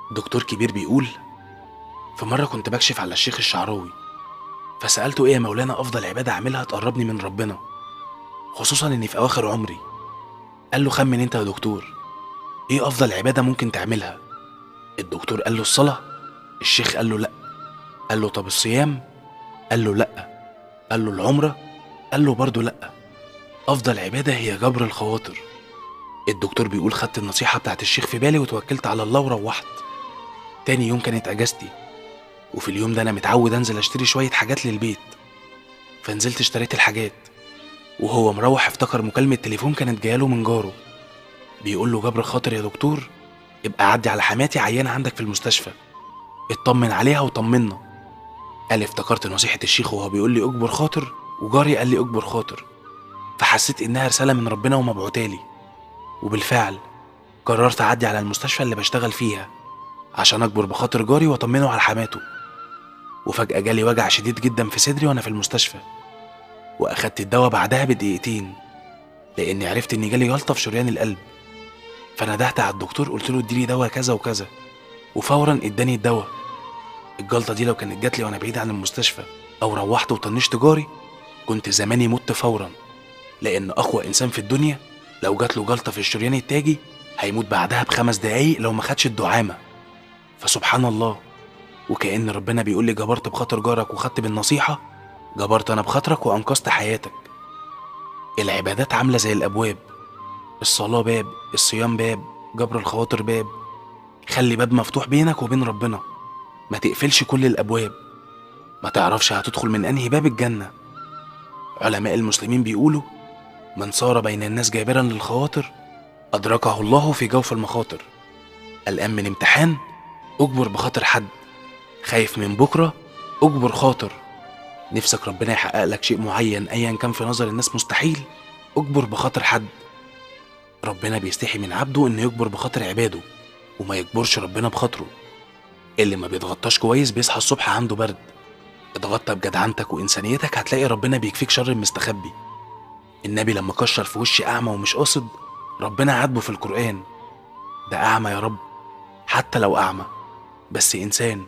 دكتور كبير بيقول في مرة كنت بكشف على الشيخ الشعراوي فسألته إيه يا مولانا أفضل عبادة أعملها تقربني من ربنا خصوصا إني في أواخر عمري قال له خمن أنت يا دكتور إيه أفضل عبادة ممكن تعملها الدكتور قال له الصلاة الشيخ قال له لأ قال له طب الصيام قال له لأ قال له العمرة قال له برضه لأ أفضل عبادة هي جبر الخواطر الدكتور بيقول خدت النصيحة بتاعت الشيخ في بالي وتوكلت على الله وروحت تاني يوم كانت أجازتي وفي اليوم ده أنا متعود أنزل أشتري شوية حاجات للبيت فنزلت اشتريت الحاجات وهو مروح افتكر مكالمة تليفون كانت جايله من جاره بيقول له جبر خاطر يا دكتور يبقى عدي على حماتي عيانة عندك في المستشفى اطمن عليها وطمنا قال افتكرت نصيحة الشيخ وهو بيقول لي اجبر خاطر وجاري قال لي اجبر خاطر فحسيت انها رسالة من ربنا ومبعوتالي وبالفعل قررت اعدي على المستشفى اللي بشتغل فيها عشان اجبر بخاطر جاري واطمنه على حماته وفجأة جالي وجع شديد جدا في صدري وانا في المستشفى واخدت الدواء بعدها بدقيقتين لاني عرفت اني جالي جلطة في شريان القلب فندهت على الدكتور قلت له اديني دواء كذا وكذا وفورا اداني الدواء الجلطة دي لو كانت جات لي وانا بعيد عن المستشفى او روحت وطنشت جاري كنت زماني مت فورا لان اقوى انسان في الدنيا لو جات له جلطة في الشريان التاجي هيموت بعدها بخمس دقايق لو ما خدش الدعامة فسبحان الله وكأن ربنا بيقول لي جبرت بخاطر جارك وخدت بالنصيحة جبرت أنا بخاطرك وأنقذت حياتك العبادات عاملة زي الأبواب الصلاة باب الصيام باب جبر الخواطر باب خلي باب مفتوح بينك وبين ربنا ما تقفلش كل الأبواب ما تعرفش هتدخل من أنهي باب الجنة علماء المسلمين بيقولوا من صار بين الناس جابرا للخواطر أدركه الله في جوف المخاطر قلقان من امتحان اجبر بخاطر حد خايف من بكرة اجبر خاطر نفسك ربنا يحقق لك شيء معين أيا كان في نظر الناس مستحيل اجبر بخاطر حد ربنا بيستحي من عبده إنه يجبر بخاطر عباده وما يجبرش ربنا بخاطره اللي ما بيتغطاش كويس بيصحى الصبح عنده برد اتغطى بجدعنتك وإنسانيتك هتلاقي ربنا بيكفيك شر المستخبي النبي لما كشر في وشي أعمى ومش قاصد ربنا عاتبه في القرآن ده أعمى يا رب حتى لو أعمى بس إنسان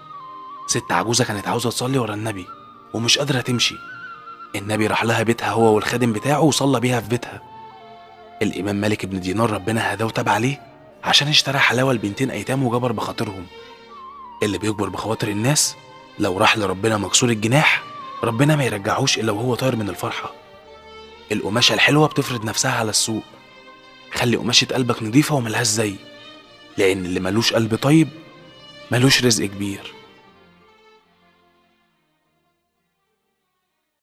ست عجوزة كانت عاوزة تصلي ورا النبي ومش قادرة تمشي النبي راح لها بيتها هو والخادم بتاعه وصلى بيها في بيتها الإمام مالك بن دينار ربنا هداه وتاب عليه عشان اشترى حلاوة لبنتين أيتام وجبر بخاطرهم اللي بيجبر بخواطر الناس لو راح لربنا مكسور الجناح ربنا ما يرجعوش إلا وهو طاير من الفرحة القماشة الحلوة بتفرض نفسها على السوق خلي قماشة قلبك نضيفة وملهاش زي لأن اللي ملوش قلب طيب ملوش رزق كبير